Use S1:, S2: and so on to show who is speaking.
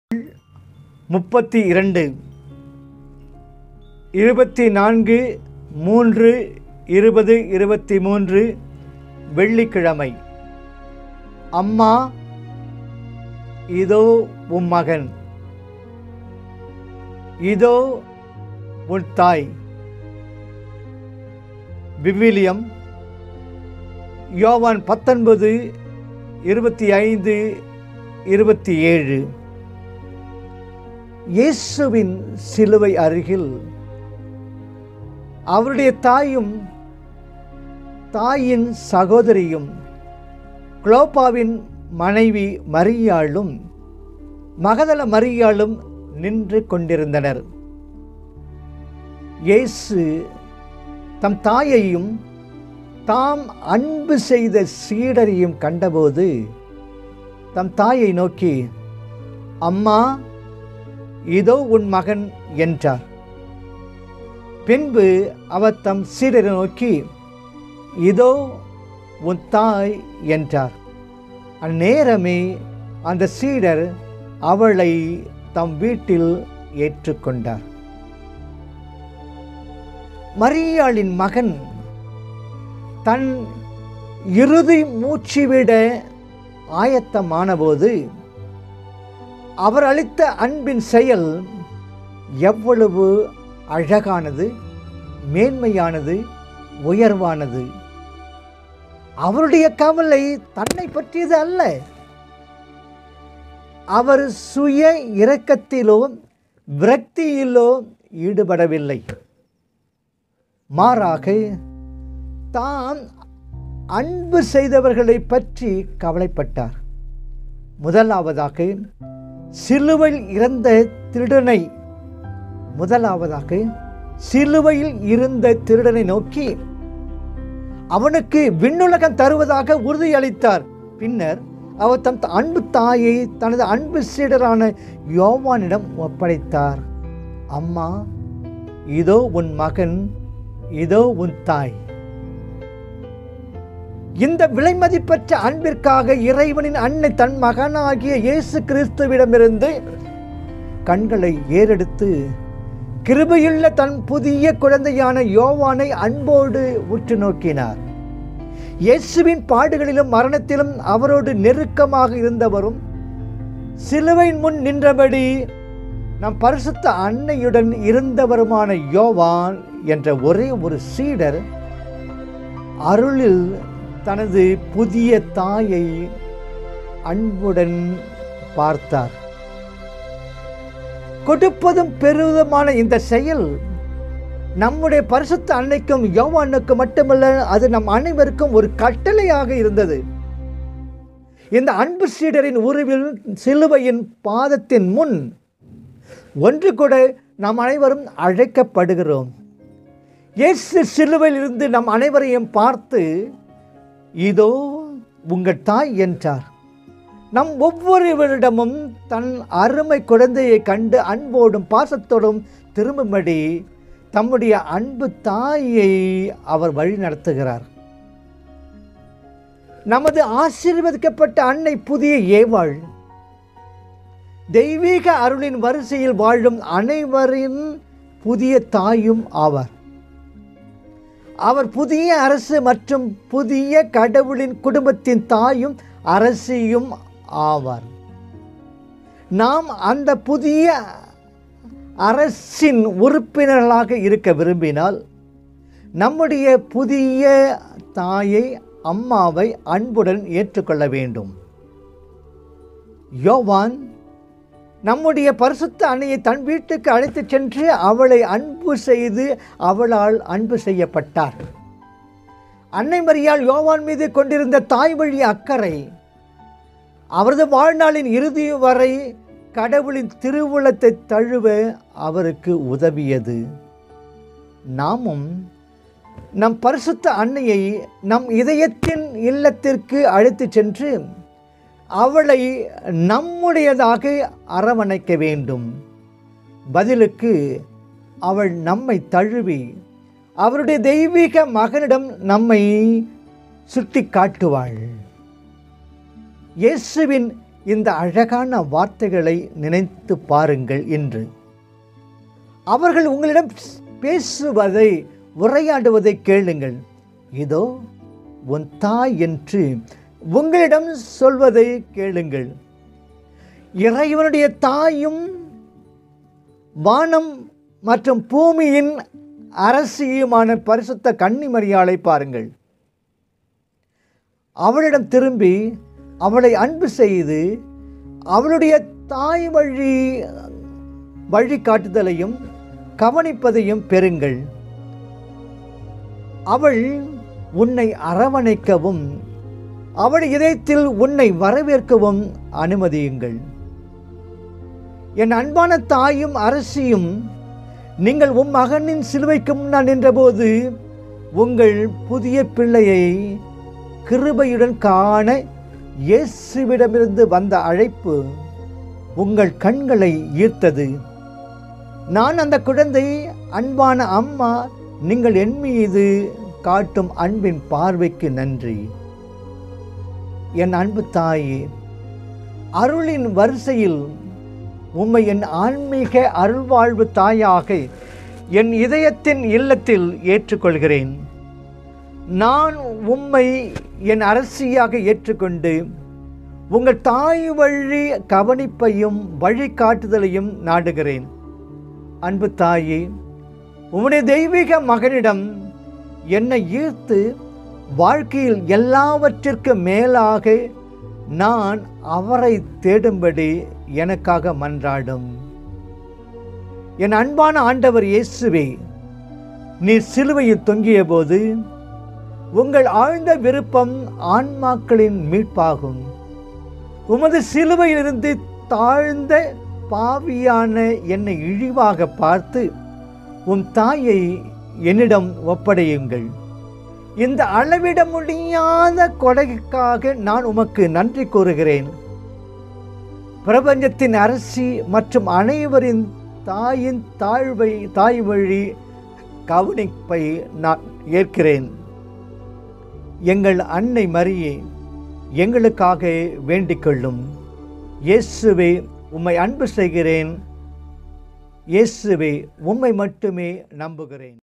S1: முப்பத்தி இரண்டு இருபத்தி நான்கு மூன்று இருபது இருபத்தி மூன்று வெள்ளிக்கிழமை அம்மா இதோ உம் மகன் இதோ உன் தாய் விவிலியம் யோவான் பத்தொன்பது இருபத்தி ஐந்து இருபத்தி ஏழு இயேசுவின் சிலுவை அருகில் அவருடைய தாயும் தாயின் சகோதரியும் குளோப்பாவின் மனைவி மரியாளும் மகதல மரியாளும் நின்று கொண்டிருந்தனர் இயேசு தம் தாயையும் தாம் அன்பு செய்த சீடரையும் கண்டபோது தம் தாயை நோக்கி அம்மா இதோ உன் மகன் என்றார் பின்பு அவர் தம் சீடரை நோக்கி இதோ உன் தாய் என்றார் அந்நேரமே அந்த சீடர் அவளை தம் வீட்டில் ஏற்றுக்கொண்டார் மரியாளின் மகன் தன் இறுதி மூச்சு விட ஆயத்தமானபோது அவர் அளித்த அன்பின் செயல் எவ்வளவு அழகானது மேன்மையானது உயர்வானது அவருடைய கவலை தன்னை பற்றியது அல்ல அவர் சுய இரக்கத்திலோ விரக்தியிலோ ஈடுபடவில்லை மாறாக தான் அன்பு செய்தவர்களை பற்றி கவலைப்பட்டார் முதலாவதாக சிலுவையில் இறந்த திருடனை முதலாவதாக சிலுவையில் இருந்த திருடனை நோக்கி அவனுக்கு விண்ணுலகம் தருவதாக உறுதியளித்தார் பின்னர் அவர் தம் அன்பு தாயை தனது அன்பு சீடரான யோவானிடம் ஒப்படைத்தார் அம்மா இதோ உன் மகன் இதோ உன் தாய் இந்த விலைமதிப்பற்ற அன்பிற்காக இறைவனின் அன்னை தன் மகனாகிய இயேசு கிறிஸ்துவிடமிருந்து கண்களை ஏறெடுத்து கிருபையுள்ள தன் புதிய குழந்தையான யோவானை அன்போடு உற்று நோக்கினார் இயேசுவின் பாடுகளிலும் மரணத்திலும் அவரோடு நெருக்கமாக இருந்தவரும் சிலுவையின் முன் நின்றபடி நம் பரிசுத்த அன்னையுடன் இருந்தவருமான யோவான் என்ற ஒரே ஒரு சீடர் அருளில் தனது புதிய தாயை அன்புடன் பார்த்தார் கொடுப்பதும் பெறுவதுமான இந்த செயல் நம்முடைய பரிசுத்த அன்னைக்கும் யோவானுக்கு மட்டுமல்ல அது நம் அனைவருக்கும் ஒரு கட்டளையாக இருந்தது இந்த அன்பு சீடரின் உருவில் சிலுவையின் பாதத்தின் முன் ஒன்று கூட நாம் அனைவரும் அழைக்கப்படுகிறோம் இயேசு சிலுவையில் இருந்து நம் அனைவரையும் பார்த்து இதோ உங்கள் தாய் என்றார் நம் ஒவ்வொருவரிடமும் தன் அருமை குழந்தையை கண்டு அன்போடும் பாசத்தோடும் திரும்பும்படி தம்முடைய அன்பு தாயை அவர் வழி நடத்துகிறார் நமது ஆசீர்வதிக்கப்பட்ட அன்னை புதிய ஏவாள் தெய்வீக அருளின் வரிசையில் வாழும் அனைவரின் புதிய தாயும் ஆவார் அவர் புதிய அரசு மற்றும் புதிய கடவுளின் குடும்பத்தின் தாயும் அரசியும் ஆவார் நாம் அந்த புதிய அரசின் உறுப்பினர்களாக இருக்க விரும்பினால் நம்முடைய புதிய தாயை அம்மாவை அன்புடன் ஏற்றுக்கொள்ள வேண்டும் யோவான் நம்முடைய பரிசுத்த அன்னையை தன் வீட்டுக்கு அழைத்துச் சென்று அவளை அன்பு செய்து அவளால் அன்பு செய்யப்பட்டார் அன்னை மரியாள் யோவான் மீது கொண்டிருந்த தாய் வழி அக்கறை அவரது வாழ்நாளின் இறுதி வரை கடவுளின் திருவுளத்தை தழுவ அவருக்கு உதவியது நாமும் நம் பரிசுத்த அன்னையை நம் இதயத்தின் இல்லத்திற்கு அழைத்துச் சென்று அவளை நம்முடையதாக அரவணைக்க வேண்டும் பதிலுக்கு அவள் நம்மை தழுவி அவருடைய தெய்வீக மகனிடம் நம்மை சுட்டி காட்டுவாள் இயேசுவின் இந்த அழகான வார்த்தைகளை நினைத்து பாருங்கள் என்று அவர்கள் உங்களிடம் பேசுவதை உரையாடுவதை கேளுங்கள் இதோ உன் தாய் என்று உங்களிடம் சொல்வதை கேளுங்கள் இறைவனுடைய தாயும் வானம் மற்றும் பூமியின் அரசியுமான பரிசுத்த கன்னிமரியாளை பாருங்கள் அவளிடம் திரும்பி அவளை அன்பு செய்து அவளுடைய தாய் வழி வழிகாட்டுதலையும் கவனிப்பதையும் பெறுங்கள் அவள் உன்னை அரவணைக்கவும் அவள் இதயத்தில் உன்னை வரவேற்கவும் அனுமதியுங்கள் என் அன்பான தாயும் அரசியும் நீங்கள் உம் மகனின் சிலுவைக்கு முன்னால் நின்றபோது உங்கள் புதிய பிள்ளையை கிருபையுடன் காண இயேசுவிடமிருந்து வந்த அழைப்பு உங்கள் கண்களை ஈர்த்தது நான் அந்த குழந்தை அன்பான அம்மா நீங்கள் என் மீது காட்டும் அன்பின் பார்வைக்கு நன்றி என் அன்பு தாயே அருளின் வரிசையில் உம்மை என் ஆன்மீக அருள்வாழ்வு தாயாக என் இதயத்தின் இல்லத்தில் ஏற்றுக்கொள்கிறேன் நான் உம்மை என் அரசியாக ஏற்றுக்கொண்டு உங்கள் தாய் வழி கவனிப்பையும் வழிகாட்டுதலையும் நாடுகிறேன் அன்பு தாயே உம்முடைய தெய்வீக மகனிடம் என்னை ஈர்த்து வாழ்க்கையில் எல்லாவற்றிற்கு மேலாக நான் அவரை தேடும்படி எனக்காக மன்றாடும் என் அன்பான ஆண்டவர் இயேசுவே நீ சிலுவையில் தொங்கிய போது உங்கள் ஆழ்ந்த விருப்பம் ஆன்மாக்களின் மீட்பாகும் உமது சிலுவையிலிருந்து தாழ்ந்த பாவியான என்னை இழிவாக பார்த்து உன் தாயை என்னிடம் ஒப்படையுங்கள் இந்த அளவிட முடியாத கொடைக்காக நான் உமக்கு நன்றி கூறுகிறேன் பிரபஞ்சத்தின் அரசி மற்றும் அனைவரின் தாயின் தாழ்வை தாய் வழி கவனிப்பை நான் ஏற்கிறேன் எங்கள் அன்னை மரியே எங்களுக்காக வேண்டிக் கொள்ளும் இயேசுவே உம்மை அன்பு செய்கிறேன் இயேசுவே உம்மை மட்டுமே நம்புகிறேன்